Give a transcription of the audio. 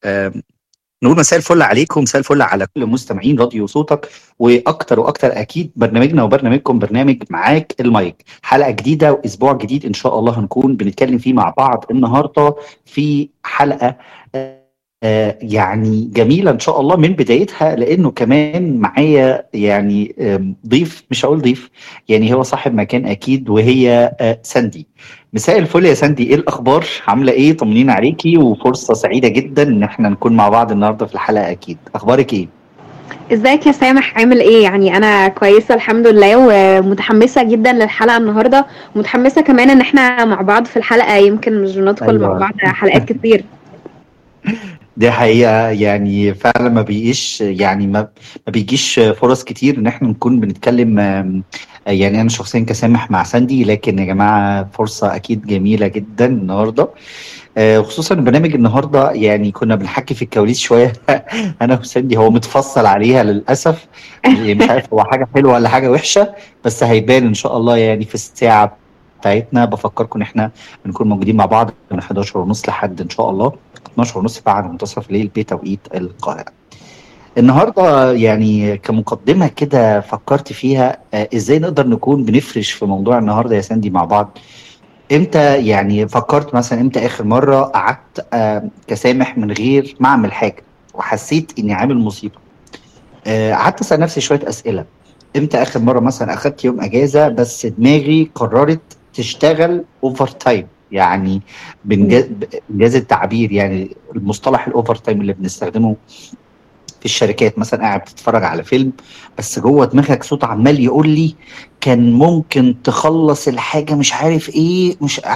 آم، نقول مساء الفل عليكم مساء الفل على كل مستمعين راديو صوتك واكتر واكتر اكيد برنامجنا وبرنامجكم برنامج معاك المايك حلقه جديده واسبوع جديد ان شاء الله هنكون بنتكلم فيه مع بعض النهارده في حلقه آه، يعني جميله ان شاء الله من بدايتها لانه كمان معايا يعني آم، ضيف مش هقول ضيف يعني هو صاحب مكان اكيد وهي آه، ساندي مساء الفل يا ساندي ايه الاخبار عامله ايه طمنين عليكي وفرصه سعيده جدا ان احنا نكون مع بعض النهارده في الحلقه اكيد اخبارك ايه ازيك يا سامح عامل ايه يعني انا كويسه الحمد لله ومتحمسه جدا للحلقه النهارده ومتحمسه كمان ان احنا مع بعض في الحلقه يمكن مش بندخل مع ايوه بعض حلقات كتير دي حقيقة يعني فعلا ما بيجيش يعني ما ما بيجيش فرص كتير ان احنا نكون بنتكلم آم، يعني انا شخصيا كسامح مع ساندي لكن يا جماعة فرصة اكيد جميلة جدا النهاردة آه، خصوصا برنامج النهارده يعني كنا بنحكي في الكواليس شويه انا وساندي هو متفصل عليها للاسف يعني مش عارف هو حاجه حلوه ولا حاجه وحشه بس هيبان ان شاء الله يعني في الساعه بتاعتنا بفكركم ان احنا بنكون موجودين مع بعض من 11 ونص لحد ان شاء الله 12 ونص بعد منتصف الليل بتوقيت القاهره. النهارده يعني كمقدمه كده فكرت فيها آه، ازاي نقدر نكون بنفرش في موضوع النهارده يا ساندي مع بعض امتى يعني فكرت مثلا امتى اخر مره قعدت آه، كسامح من غير ما اعمل حاجه وحسيت اني عامل مصيبه آه، قعدت اسال نفسي شويه اسئله امتى اخر مره مثلا اخدت يوم اجازه بس دماغي قررت تشتغل اوفر تايم يعني بإنجاز بإنجاز التعبير يعني المصطلح الاوفر تايم اللي بنستخدمه في الشركات مثلا قاعد بتتفرج على فيلم بس جوه دماغك صوت عمال يقول لي كان ممكن تخلص الحاجه مش عارف ايه مش